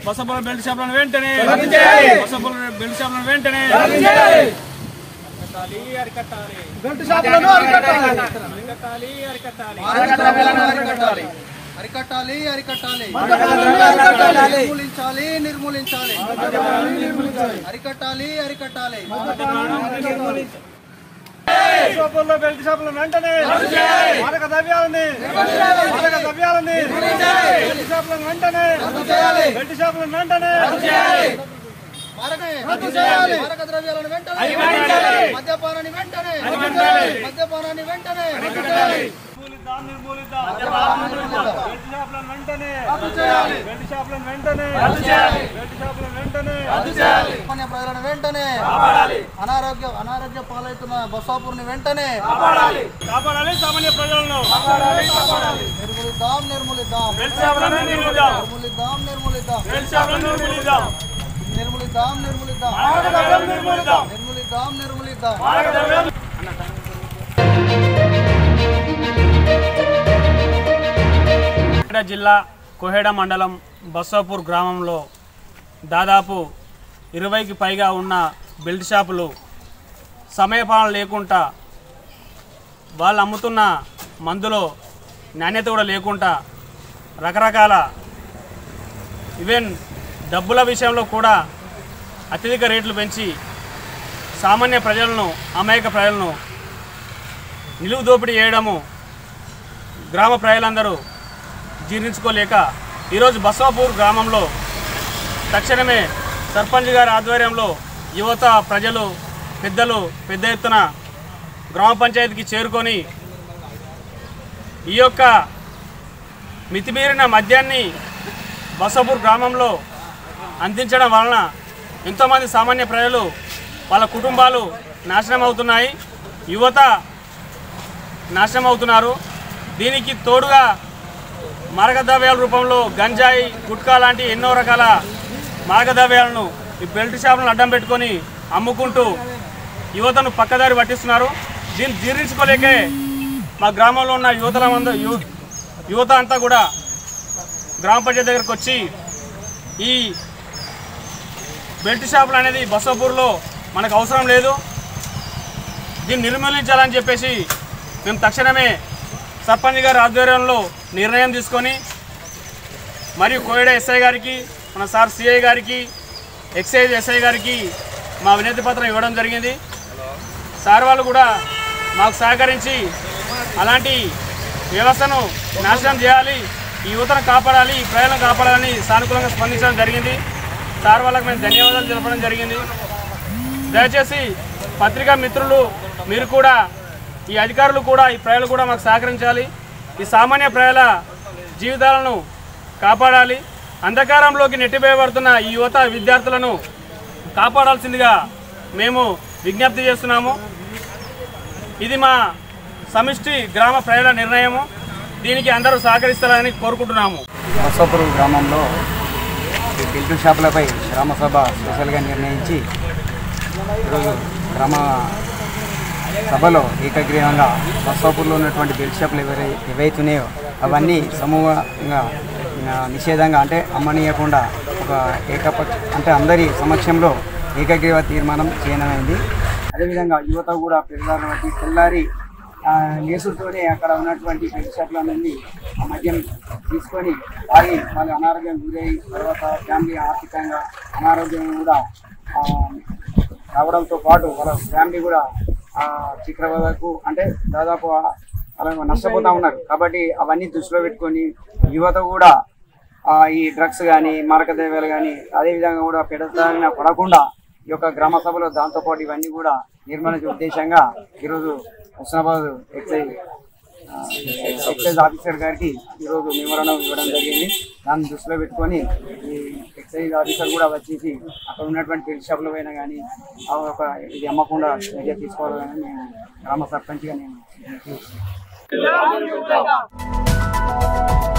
బసపుల belt షాపులను వెంటనే బసపుల belt షాపులను వెంటనే అరికట్టాలి అరికట్టాలి బెల్ట్ షాపులను అరికట్టాలి అరికట్టాలి అరికట్టాలి అరికట్టాలి అరికట్టాలి అరికట్టాలి అరికట్టాలి. నిర్మూలించాలి నిర్మూలించాలి అరికట్టాలి అరికట్టాలి షాపుల్లో బెల్ట్ షాపులను వెంటనే మారక ద్రవ్యాలని మారక ద్రవ్యాలని బెల్ట్ షాపులను వెంటనే బెల్ట్ షాపులను వెంటనే మారక మారక ద్రవ్యాలను వెంటనే అరికట్టాలి. మద్యపానాన్ని వెంటనే అరికట్టాలి. మద్యపానాన్ని వెంటనే నిర్మూలిద్దాం నిర్మూలిద్దాం బెల్ట్ షాపులను వెంటనే బెల్ట్ షాపులను వెంటనే బెల్ట్ షాపులను వెంటనే సామాన్య ప్రజలను వెంటనే అనారోగ్య అనారోగ్య పాలవుతున్న బొస్సాపూర్ని వెంటనే కాపాడాలి సామాన్య ప్రజలను నిర్మూలిద్దాం నిర్మూలిద్దాం బెల్ట్ షాపులను నిర్మూలిద్దాం నిర్మూలిద్దాం నిర్మూలిద్దాం బెల్ట్ షాపులను నిర్మూలిద్దాం నిర్మూలిద్దాం నిర్మూలిద్దాం మారక ద్రవ్యాలను నిర్మూలిద్దాం నిర్మూలిద్దాం నిర్మూలిద్దాం మారక ద్రవ్యాలు కోహెడ జిల్లా కోహెడ మండలం బస్సాపూర్ గ్రామంలో దాదాపు ఇరవైకి పైగా ఉన్న బెల్ట్ షాపులు సమయపాలన లేకుండా వాళ్ళు అమ్ముతున్న మందులో నాణ్యత కూడా లేకుండా రకరకాల ఈవెన్ డబ్బుల విషయంలో కూడా అత్యధిక రేట్లు పెంచి సామాన్య ప్రజలను అమాయక ప్రజలను నిలువు దోపిడీ చేయడము గ్రామ ప్రజలందరూ జీర్ణించుకోలేక ఈరోజు బసవాపూర్ గ్రామంలో తక్షణమే సర్పంచ్ గారి ఆధ్వర్యంలో యువత ప్రజలు పెద్దలు పెద్ద ఎత్తున గ్రామ పంచాయతీకి చేరుకొని ఈ యొక్క మితిమీరిన మద్యాన్ని బసపూర్ గ్రామంలో అందించడం వలన ఎంతోమంది సామాన్య ప్రజలు వాళ్ళ కుటుంబాలు నాశనం అవుతున్నాయి యువత నాశనం అవుతున్నారు దీనికి తోడుగా మార్గద్రవ్యాల రూపంలో గంజాయి గుట్కా లాంటి ఎన్నో రకాల మార్గద్రవ్యాలను ఈ బెల్ట్ షాపులను అడ్డం పెట్టుకొని అమ్ముకుంటూ యువతను పక్కదారి పట్టిస్తున్నారు దీన్ని జీర్ణించుకోలేకే మా గ్రామంలో ఉన్న యువతల మంద యు- యువత అంతా కూడా గ్రామ పంచాయతీ దగ్గరకు వచ్చి ఈ బెల్ట్ షాపులు అనేది బసపూర్లో మనకు అవసరం లేదు దీన్ని నిర్మూలించాలని చెప్పేసి మేము తక్షణమే సర్పంచ్ గారి ఆధ్వర్యంలో నిర్ణయం తీసుకొని మరియు కోయడ ఎస్ఐ గారికి మన సార్ సిఐ గారికి ఎక్సైజ్ ఎస్ఐ గారికి మా వినతి పత్రం ఇవ్వడం జరిగింది సార్ వాళ్ళు కూడా మాకు సహకరించి అలాంటి వ్యవస్థను నాశనం చేయాలి ఈ యువతను కాపాడాలి ఈ ప్రజలను కాపాడాలని సానుకూలంగా స్పందించడం జరిగింది సార్ వాళ్ళకి మేము ధన్యవాదాలు తెలపడం జరిగింది దయచేసి పత్రికా మిత్రులు మీరు కూడా ఈ అధికారులు కూడా ఈ ప్రజలు కూడా మాకు సహకరించాలి ఈ సామాన్య ప్రజల జీవితాలను కాపాడాలి అంధకారంలోకి నెట్టివేయబడుతున్న ఈ యువత విద్యార్థులను కాపాడాల్సిందిగా మేము విజ్ఞప్తి చేస్తున్నాము ఇది మా సమిష్టి గ్రామ ప్రజల నిర్ణయము దీనికి అందరూ సహకరిస్తారని కోరుకుంటున్నాము బసపురం గ్రామంలో ఈ బిల్టు షాపులపై గ్రామ సభ స్పెషల్గా నిర్ణయించి ఈరోజు గ్రామ సభలో ఏకగ్రీవంగా బసవాపూర్లో ఉన్నటువంటి బెల్ట్ షాపులు ఎవరై ఏవైతున్నాయో అవన్నీ సమూహంగా ఆ, నిషేధంగా అంటే అమ్మనీయకుండా ఒక ఏకపక్ష అంటే అందరి సమక్షంలో ఏకగ్రీవ తీర్మానం చేయనమైంది అదేవిధంగా యువత కూడా పెద్దదారులు బట్టి తెల్లారి ఆ, లేసుతోనే అక్కడ ఉన్నటువంటి బెల్ట్ షాపులన్నీ ఆ మద్యం తీసుకొని తాగి వాళ్ళు అనారోగ్యం గురై తర్వాత ఫ్యామిలీ ఆర్థికంగా అనారోగ్యం కూడా ఆ, రావడంతో పాటు వాళ్ళ ఫ్యామిలీ కూడా ఆ చిత్రవదకు అంటే దాదాపు ఆ- అలా నష్టపోతా ఉన్నారు కాబట్టి అవన్నీ దృష్టిలో పెట్టుకొని యువత కూడా ఆ, ఈ డ్రగ్స్ కానీ మారకద్రవ్యాలు కానీ అదేవిధంగా కూడా పెడతాన పడకుండా ఈ యొక్క గ్రామ సభలో దాంతోపాటు ఇవన్నీ కూడా నిర్మాణించే ఉద్దేశంగా ఈరోజు హుస్నాబాద్ ఎక్సైజ్ ఆ, ఎక్సైజ్ ఆఫీసర్ గారికి ఈరోజు మెమోరాండం ఇవ్వడం జరిగింది దాన్ని దృష్టిలో పెట్టుకొని ఈ ఎక్సైజ్ ఆఫీసర్ కూడా వచ్చేసి అక్కడ ఉన్నటువంటి బెల్ట్ షాపుల పైన కానీ ఆ ఒక ఇది అమ్మకుండా చర్య తీసుకోవాలని నేను గ్రామ సర్పంచ్గా నేను